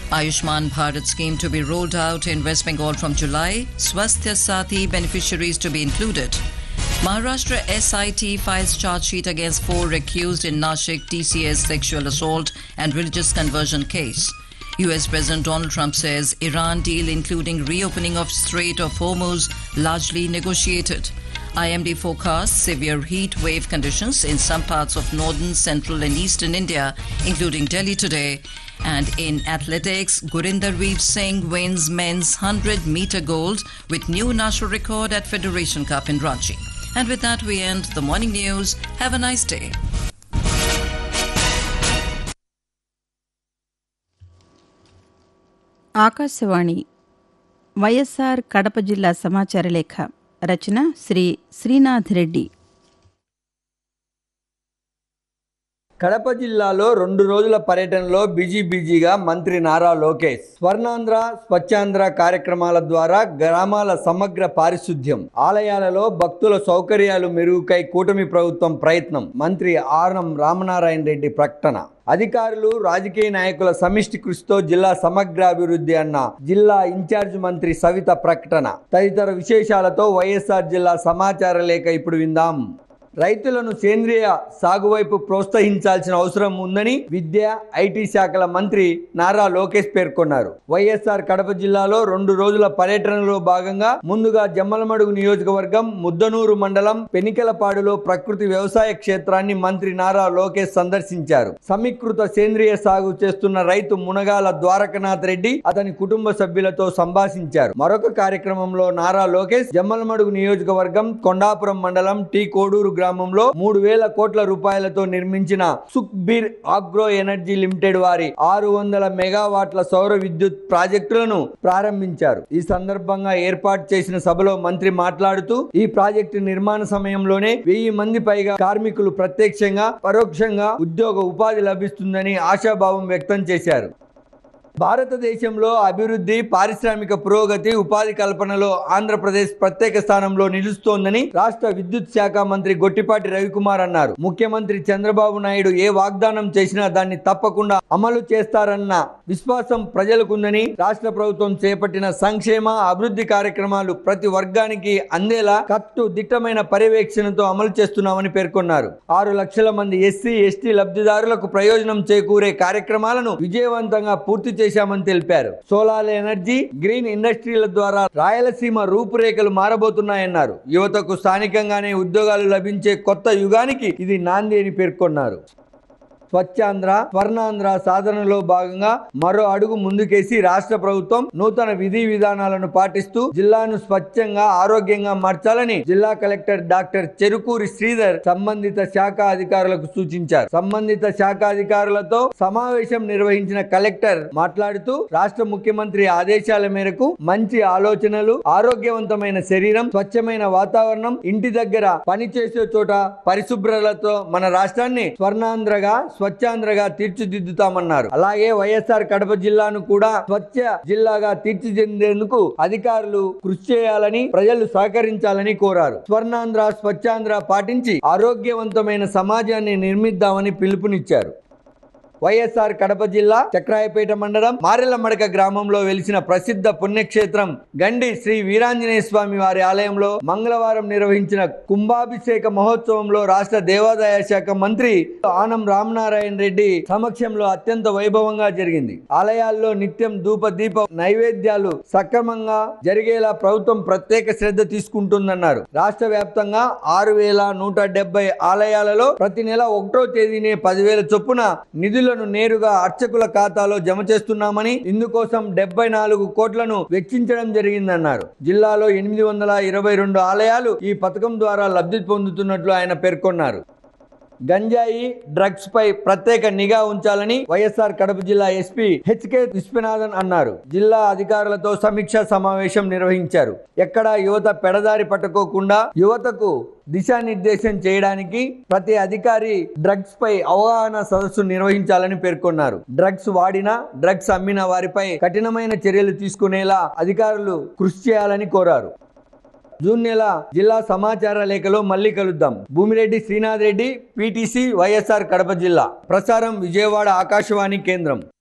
Ayushman Bharat scheme to be rolled out in West Bengal from July. Swasthya Sathi beneficiaries to be included. Maharashtra SIT files charge sheet against four accused in Nashik TCS sexual assault and religious conversion case. US President Donald Trump says Iran deal including reopening of Strait of Hormuz largely negotiated. IMD forecasts severe heat wave conditions in some parts of northern, central, and eastern India, including Delhi today. And in athletics, Gurinder Reef Singh wins men's 100 meter gold with new national record at Federation Cup in Ranchi. And with that, we end the morning news. Have a nice day. Akashvani YSR Kadapa జిల్లా సమాచార లేఖ రచన శ్రీ శ్రీనాథ్ రెడ్డి కడప జిల్లాలో రెండు రోజుల పర్యటనలో busy బిజీగా మంత్రి నారా లోకేష్ స్వర్ణాంధ్ర స్వచ్ఛాంధ్ర కార్యక్రమాల ద్వారా గ్రామాల సమగ్ర పారిశుద్ధ్యం ఆలయాలలో భక్తుల సౌకర్యాలు మెరుగుకై కూటమి ప్రభుత్వం ప్రయత్నం మంత్రి ఆర్నం రామనారాయణ రెడ్డి ప్రకటన అధికారులు రాజకీయ నాయకుల సమిష్టి కృషితో జిల్లా సమగ్రాభివృద్ధి అన్న జిల్లా ఇన్ఛార్జ్ మంత్రి సవిత ప్రకటన తదితర విశేషాలతో వైఎస్ఆర్ జిల్లా సమాచార లేఖ ఇప్పుడు విందాం రైతులను సేంద్రియ సాగు వైపు ప్రోత్సహించాల్సిన అవసరం ఉందని విద్య ఐటీ శాఖల మంత్రి నారా లోకేష్ పేర్కొన్నారు వైఎస్ఆర్ కడప జిల్లాలో రెండు రోజుల పర్యటనలో భాగంగా ముందుగా జమ్మలమడుగు నియోజకవర్గం ముద్దనూరు మండలం పెనికెలపాడులో ప్రకృతి వ్యవసాయ క్షేత్రాన్ని మంత్రి నారా లోకేష్ సందర్శించారు సమీకృత సేంద్రియ సాగు చేస్తున్న రైతు మునగాల ద్వారకనాథ్ రెడ్డి అతని కుటుంబ సభ్యులతో సంభాషించారు మరొక కార్యక్రమంలో నారా లోకేష్ జమ్మలమడుగు నియోజకవర్గం కొండాపురం మండలం టీ కోడూరు గ్రామంలో మూడు వేల కోట్ల రూపాయలతో నిర్మించిన సుఖ్బీర్ ఆగ్రో ఎనర్జీ లిమిటెడ్ వారి ఆరు వందల మెగావాట్ల సౌర విద్యుత్ ప్రాజెక్టులను ప్రారంభించారు ఈ సందర్భంగా ఏర్పాటు చేసిన సభలో మంత్రి మాట్లాడుతూ ఈ ప్రాజెక్టు నిర్మాణ సమయంలోనే వెయ్యి మంది పైగా కార్మికులు ప్రత్యక్షంగా పరోక్షంగా ఉద్యోగ ఉపాధి లభిస్తుందని ఆశాభావం వ్యక్తం చేశారు భారతదేశంలో అభివృద్ధి పారిశ్రామిక పురోగతి ఉపాధి కల్పనలో ఆంధ్రప్రదేశ్ ప్రత్యేక స్థానంలో నిలుస్తోందని రాష్ట్ర విద్యుత్ శాఖ మంత్రి గొట్టిపాటి రవికుమార్ అన్నారు ముఖ్యమంత్రి చంద్రబాబు నాయుడు ఏ వాగ్దానం చేసినా దాన్ని తప్పకుండా అమలు చేస్తారన్న విశ్వాసం ప్రజలకుందని రాష్ట్ర ప్రభుత్వం చేపట్టిన సంక్షేమ అభివృద్ధి కార్యక్రమాలు ప్రతి వర్గానికి అందేలా కట్టు దిట్టమైన పర్యవేక్షణతో అమలు చేస్తున్నామని పేర్కొన్నారు ఆరు లక్షల మంది ఎస్సీ ఎస్టీ లబ్ధిదారులకు ప్రయోజనం చేకూరే కార్యక్రమాలను విజయవంతంగా పూర్తి చేశామని తెలిపారు సోలార్ ఎనర్జీ గ్రీన్ ఇండస్ట్రీల ద్వారా రాయలసీమ రూపురేఖలు మారబోతున్నాయన్నారు యువతకు స్థానికంగానే ఉద్యోగాలు లభించే కొత్త యుగానికి ఇది నాంది అని పేర్కొన్నారు స్వచ్ఛాంధ్ర స్వర్ణాంధ్ర సాధనలో భాగంగా మరో అడుగు ముందుకేసి రాష్ట్ర ప్రభుత్వం నూతన విధి విధానాలను పాటిస్తూ జిల్లాను స్వచ్ఛంగా ఆరోగ్యంగా మార్చాలని జిల్లా కలెక్టర్ డాక్టర్ చెరుకూరి శ్రీధర్ సంబంధిత శాఖ అధికారులకు సూచించారు సంబంధిత శాఖ అధికారులతో సమావేశం నిర్వహించిన కలెక్టర్ మాట్లాడుతూ రాష్ట్ర ముఖ్యమంత్రి ఆదేశాల మేరకు మంచి ఆలోచనలు ఆరోగ్యవంతమైన శరీరం స్వచ్ఛమైన వాతావరణం ఇంటి దగ్గర పని చేసే చోట పరిశుభ్రతతో మన రాష్ట్రాన్ని స్వర్ణాంధ్రగా స్వచ్ఛాంధ్రగా తీర్చిదిద్దుతామన్నారు అలాగే వైఎస్ఆర్ కడప జిల్లాను కూడా స్వచ్ఛ జిల్లాగా తీర్చిదిద్దేందుకు అధికారులు కృషి చేయాలని ప్రజలు సహకరించాలని కోరారు స్వర్ణాంధ్ర స్వచ్ఛాంధ్ర పాటించి ఆరోగ్యవంతమైన సమాజాన్ని నిర్మిద్దామని పిలుపునిచ్చారు వైఎస్ఆర్ కడప జిల్లా చక్రాయపేట మండలం మారెలమడక గ్రామంలో వెలిసిన ప్రసిద్ధ పుణ్యక్షేత్రం గండి శ్రీ వీరాంజనేయ స్వామి వారి ఆలయంలో మంగళవారం నిర్వహించిన కుంభాభిషేక మహోత్సవంలో రాష్ట్ర దేవాదాయ శాఖ మంత్రి ఆనం రామనారాయణ రెడ్డి సమక్షంలో అత్యంత వైభవంగా జరిగింది ఆలయాల్లో నిత్యం ధూప దీప నైవేద్యాలు సక్రమంగా జరిగేలా ప్రభుత్వం ప్రత్యేక శ్రద్ధ తీసుకుంటుందన్నారు రాష్ట్ర వ్యాప్తంగా ఆరు వేల నూట డెబ్బై ఆలయాలలో ప్రతి నెల ఒకటో తేదీనే పదివేల చొప్పున నిధులను నేరుగా అర్చకుల ఖాతాలో జమ చేస్తున్నామని ఇందుకోసం డెబ్బై నాలుగు కోట్లను వెచ్చించడం జరిగిందన్నారు జిల్లాలో ఎనిమిది వందల ఇరవై రెండు ఆలయాలు ఈ పథకం ద్వారా లబ్ధి పొందుతున్నట్లు ఆయన పేర్కొన్నారు గంజాయి డ్రగ్స్ పై ప్రత్యేక నిఘా ఉంచాలని వైఎస్ఆర్ కడప జిల్లా ఎస్పీ హెచ్కే విశ్వనాథన్ అన్నారు జిల్లా అధికారులతో సమీక్షా సమావేశం నిర్వహించారు ఎక్కడ యువత పెడదారి పట్టుకోకుండా యువతకు దిశానిర్దేశం చేయడానికి ప్రతి అధికారి డ్రగ్స్ పై అవగాహన సదస్సు నిర్వహించాలని పేర్కొన్నారు డ్రగ్స్ వాడిన డ్రగ్స్ అమ్మిన వారిపై కఠినమైన చర్యలు తీసుకునేలా అధికారులు కృషి చేయాలని కోరారు జూన్ నెల జిల్లా సమాచార లేఖలో మళ్ళీ కలుద్దాం భూమిరెడ్డి శ్రీనాథ్ రెడ్డి పీటీసీ వైఎస్ఆర్ కడప జిల్లా ప్రసారం విజయవాడ ఆకాశవాణి కేంద్రం